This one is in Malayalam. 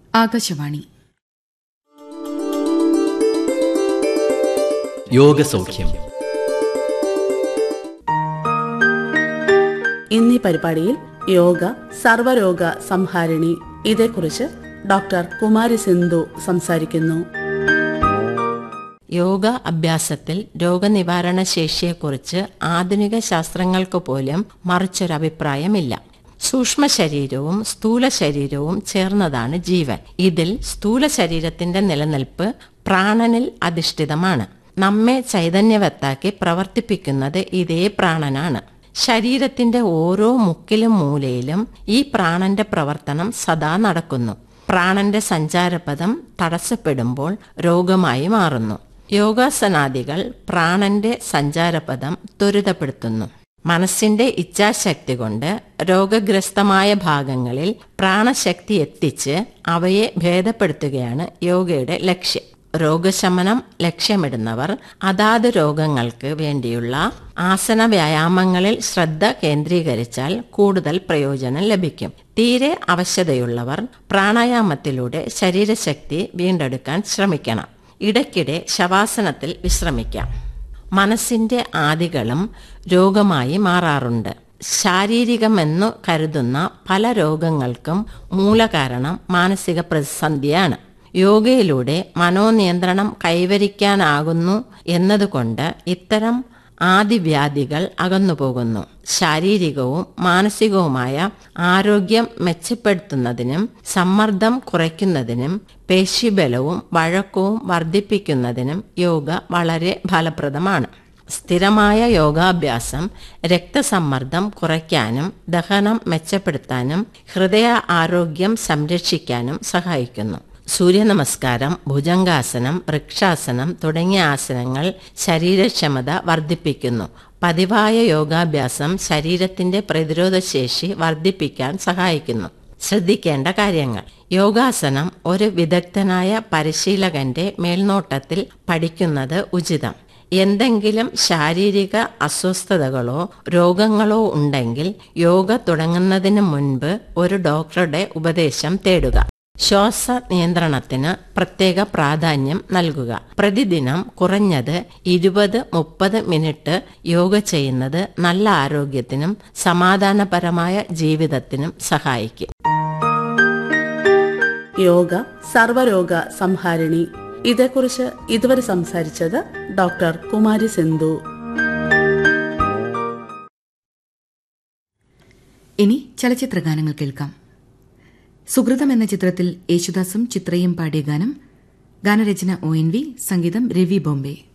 ആകാശവാണി യോഗസൗഖ്യം ഇന്നീ പരിപാടിയിൽ യോഗ സർവരോഗ സംഹാരിണി ഇതേക്കുറിച്ച് ഡോക്ടർ കുമാരി സിന്ധു സംസാരിക്കുന്നു യോഗ അഭ്യാസത്തിൽ രോഗനിവാരണ ശേഷിയെക്കുറിച്ച് ആധുനിക ശാസ്ത്രങ്ങൾക്ക് പോലും മറിച്ചൊരഭിപ്രായമില്ല സൂക്ഷ്മ ശരീരവും സ്ഥൂല ശരീരവും ചേർന്നതാണ് ജീവൻ ഇതിൽ സ്ഥൂല ശരീരത്തിന്റെ നിലനിൽപ്പ് പ്രാണനിൽ അധിഷ്ഠിതമാണ് നമ്മെ ചൈതന്യവത്താക്കി പ്രവർത്തിപ്പിക്കുന്നത് ഇതേ പ്രാണനാണ് ശരീരത്തിന്റെ ഓരോ മുക്കിലും മൂലയിലും ഈ പ്രാണന്റെ പ്രവർത്തനം സദാ നടക്കുന്നു പ്രാണന്റെ സഞ്ചാരപഥം തടസ്സപ്പെടുമ്പോൾ രോഗമായി മാറുന്നു യോഗാസനാദികൾ പ്രാണന്റെ സഞ്ചാരപഥം ത്വരിതപ്പെടുത്തുന്നു മനസ്സിന്റെ ഇച്ഛാശക്തി കൊണ്ട് രോഗഗ്രസ്തമായ ഭാഗങ്ങളിൽ പ്രാണശക്തി എത്തിച്ച് അവയെ ഭേദപ്പെടുത്തുകയാണ് യോഗയുടെ ലക്ഷ്യം രോഗശമനം ലക്ഷ്യമിടുന്നവർ അതാത് രോഗങ്ങൾക്ക് വേണ്ടിയുള്ള ആസന വ്യായാമങ്ങളിൽ ശ്രദ്ധ കേന്ദ്രീകരിച്ചാൽ കൂടുതൽ പ്രയോജനം ലഭിക്കും തീരെ അവശതയുള്ളവർ പ്രാണായാമത്തിലൂടെ ശരീരശക്തി വീണ്ടെടുക്കാൻ ശ്രമിക്കണം ഇടയ്ക്കിടെ ശവാസനത്തിൽ വിശ്രമിക്കാം മനസ്സിന്റെ ആദികളും രോഗമായി മാറാറുണ്ട് ശാരീരികമെന്നു കരുതുന്ന പല രോഗങ്ങൾക്കും മൂലകാരണം മാനസിക പ്രതിസന്ധിയാണ് യോഗയിലൂടെ മനോനിയന്ത്രണം കൈവരിക്കാനാകുന്നു എന്നതുകൊണ്ട് ഇത്തരം ആദിവ്യാധികൾ അകന്നുപോകുന്നു ശാരീരികവും മാനസികവുമായ ആരോഗ്യം മെച്ചപ്പെടുത്തുന്നതിനും സമ്മർദ്ദം കുറയ്ക്കുന്നതിനും പേശിബലവും വഴക്കവും വർദ്ധിപ്പിക്കുന്നതിനും യോഗ വളരെ ഫലപ്രദമാണ് സ്ഥിരമായ യോഗാഭ്യാസം രക്തസമ്മർദ്ദം കുറയ്ക്കാനും ദഹനം മെച്ചപ്പെടുത്താനും ഹൃദയ ആരോഗ്യം സംരക്ഷിക്കാനും സഹായിക്കുന്നു സൂര്യനമസ്കാരം ഭുജംഗാസനം വൃക്ഷാസനം തുടങ്ങിയ ആസനങ്ങൾ ശരീരക്ഷമത വർദ്ധിപ്പിക്കുന്നു പതിവായ യോഗാഭ്യാസം ശരീരത്തിന്റെ പ്രതിരോധശേഷി വർദ്ധിപ്പിക്കാൻ സഹായിക്കുന്നു ശ്രദ്ധിക്കേണ്ട കാര്യങ്ങൾ യോഗാസനം ഒരു വിദഗ്ധനായ പരിശീലകന്റെ മേൽനോട്ടത്തിൽ പഠിക്കുന്നത് ഉചിതം എന്തെങ്കിലും ശാരീരിക അസ്വസ്ഥതകളോ രോഗങ്ങളോ ഉണ്ടെങ്കിൽ യോഗ തുടങ്ങുന്നതിന് മുൻപ് ഒരു ഡോക്ടറുടെ ഉപദേശം തേടുക ശ്വാസ നിയന്ത്രണത്തിന് പ്രത്യേക പ്രാധാന്യം നൽകുക പ്രതിദിനം കുറഞ്ഞത് ഇരുപത് മുപ്പത് മിനിറ്റ് യോഗ ചെയ്യുന്നത് നല്ല ആരോഗ്യത്തിനും സമാധാനപരമായ ജീവിതത്തിനും സഹായിക്കും യോഗ സർവരോഗ സംഹാരിണി ഇതേക്കുറിച്ച് ഇതുവരെ സംസാരിച്ചത് ഡോക്ടർ കുമാരി സിന്ധു ഇനി ചലച്ചിത്ര ഗാനങ്ങൾ കേൾക്കാം സുഹൃതം എന്ന ചിത്രത്തിൽ യേശുദാസും ചിത്രയും പാടിയ ഗാനം ഗാനരചന ഒ എൻ വി സംഗീതം രവി ബോംബെ